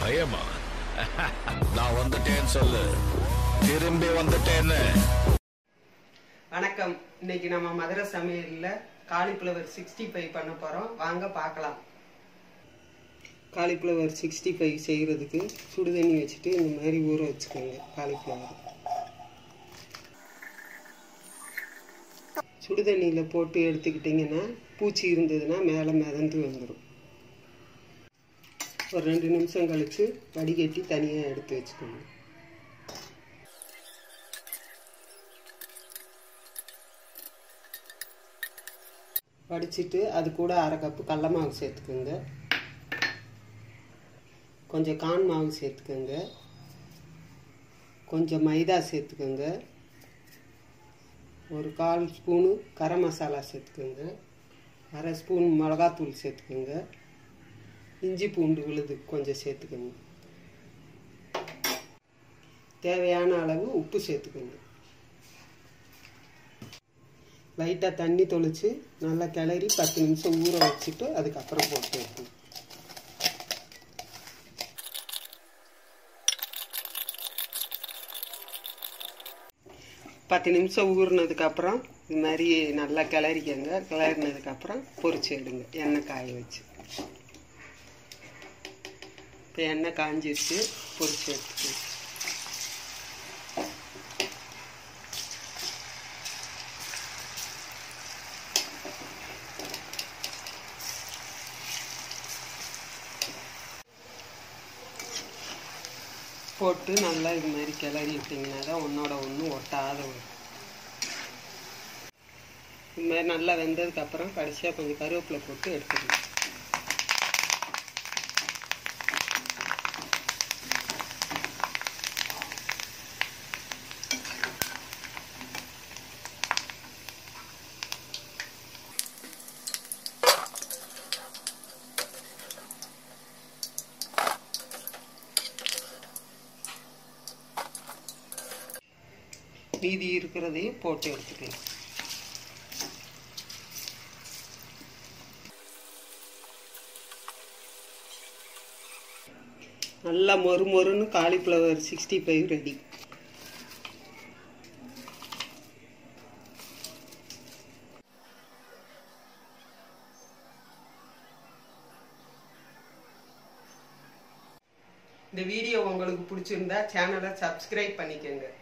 பயமா நான் வந்துட்டேன்னு சொல்லு திரும்பி வந்துட்டேன்னு வணக்கம் இன்னைக்கு நம்ம மதுரை சமையல்ல காலிஃப்ளவர் சிக்ஸ்டி ஃபைவ் பண்ண போறோம் வாங்க பார்க்கலாம் காலிஃப்ளவர் சிக்ஸ்டி ஃபைவ் செய்யறதுக்கு சுடு தண்ணி வச்சுட்டு இந்த மாதிரி ஊற வச்சுக்கோங்க காலிஃப்ளவர் சுடு தண்ணியில் போட்டு எடுத்துக்கிட்டிங்கன்னா பூச்சி இருந்ததுன்னா மேலே மிதந்து வந்துடும் ஒரு ரெண்டு நிமிஷம் கழித்து வடிகட்டி தனியாக எடுத்து வச்சுக்கோங்க வடிச்சிட்டு அது கூட அரை கப்பு கடல மாவு சேர்த்துக்கோங்க கொஞ்சம் கான் மாவு சேர்த்துக்கோங்க கொஞ்சம் மைதா சேர்த்துக்கோங்க ஒரு கால் ஸ்பூனு கரம் மசாலா சேர்த்துக்கோங்க அரை ஸ்பூன் மிளகாத்தூள் சேர்த்துக்கோங்க இஞ்சி பூண்டு விழுது கொஞ்சம் சேர்த்துக்கோங்க தேவையான அளவு உப்பு சேர்த்துக்கோங்க லைட்டாக தண்ணி தொளிச்சு நல்லா கிளறி பத்து நிமிஷம் ஊற வச்சுட்டு அதுக்கப்புறம் போட்டு வைக்கணும் பத்து நிமிஷம் ஊறினதுக்கப்புறம் இது மாதிரி நல்லா கிளறிக்கங்க கிளறினதுக்கப்புறம் பொரிச்சு எடுங்க எண்ணெய் காய வச்சு இப்போ எண்ணெய் காஞ்சிருச்சு பொரிச்சு எடுத்துக்கோங்க போட்டு நல்லா இது மாதிரி கிளறி விட்டிங்கன்னா தான் ஒன்றோட ஒன்று ஒட்டாத வரும் இது மாதிரி நல்லா வெந்ததுக்கப்புறம் கடைசியாக கொஞ்சம் கருவேப்பிலை போட்டு எடுத்துக்கணும் மீதி இருக்கிறதையும் போட்டு எடுத்துக்கலாம் நல்லா மொறு மொறுன்னு காலிஃப்ளவர் சிக்ஸ்டி ஃபைவ் ரெடி இந்த வீடியோ உங்களுக்கு பிடிச்சிருந்தா சேனலை சப்ஸ்கிரைப் பண்ணிக்கோங்க